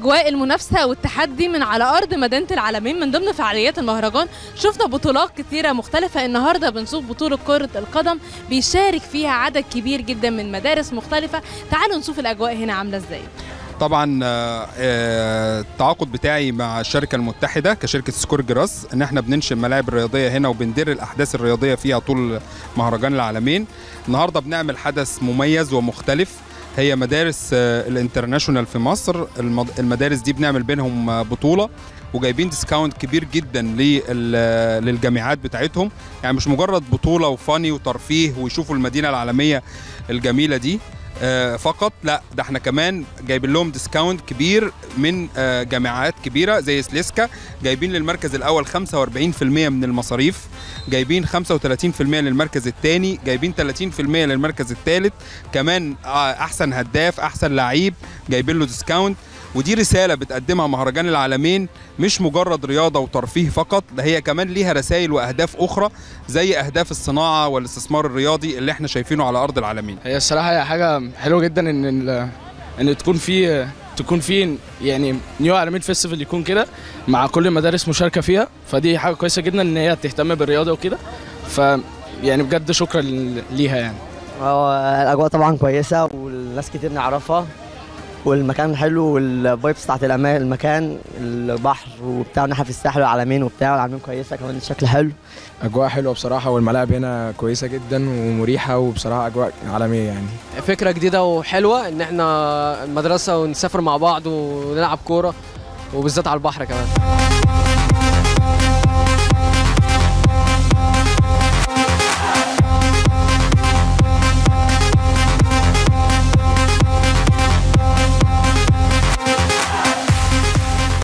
اجواء المنافسه والتحدي من على ارض مدينه العالمين من ضمن فعاليات المهرجان شفنا بطولات كتيره مختلفه النهارده بنشوف بطوله كره القدم بيشارك فيها عدد كبير جدا من مدارس مختلفه تعالوا نشوف الاجواء هنا عامله ازاي طبعا آه، آه، التعاقد بتاعي مع الشركه المتحده كشركه سكور جراس ان احنا بننشئ الملاعب الرياضيه هنا وبندير الاحداث الرياضيه فيها طول مهرجان العالمين النهارده بنعمل حدث مميز ومختلف هي مدارس آه، الانترناشونال في مصر المد- المدارس دي بنعمل بينهم آه، بطوله وجايبين ديسكاونت كبير جدا لل- للجامعات بتاعتهم يعني مش مجرد بطوله وفاني وترفيه ويشوفوا المدينه العالميه الجميله دي آه، فقط لا ده احنا كمان جايبين لهم ديسكاونت كبير من آه، جامعات كبيره زي سليسكا جايبين للمركز الاول 45% من المصاريف جايبين 35% للمركز الثاني جايبين 30% للمركز الثالث كمان آه، احسن هداف احسن لعيب جايبين له ديسكاونت ودي رساله بتقدمها مهرجان العالمين مش مجرد رياضه وترفيه فقط ده هي كمان ليها رسائل واهداف اخرى زي اهداف الصناعه والاستثمار الرياضي اللي احنا شايفينه على ارض العالمين هي الصراحه هي حاجه حلوه جدا ان ال- ان تكون في تكون في يعني نيو عالمين فيستيفال يكون كده مع كل المدارس مشاركه فيها فدي حاجه كويسه جدا ان هي تهتم بالرياضه وكده ف يعني بجد شكرا ليها يعني هو الاجواء طبعا كويسه والناس كتير نعرفها والمكان حلو والفايبس بتاعت الأما- المكان البحر وبتاع ناحيه في الساحل والعلمين وبتاع والعلمين كويسه كمان الشكل حلو اجواء حلوه بصراحه والملاعب هنا كويسه جدا ومريحه وبصراحه اجواء عالميه يعني فكره جديده وحلوه ان احنا المدرسه ونسافر مع بعض ونلعب كوره وبالذات على البحر كمان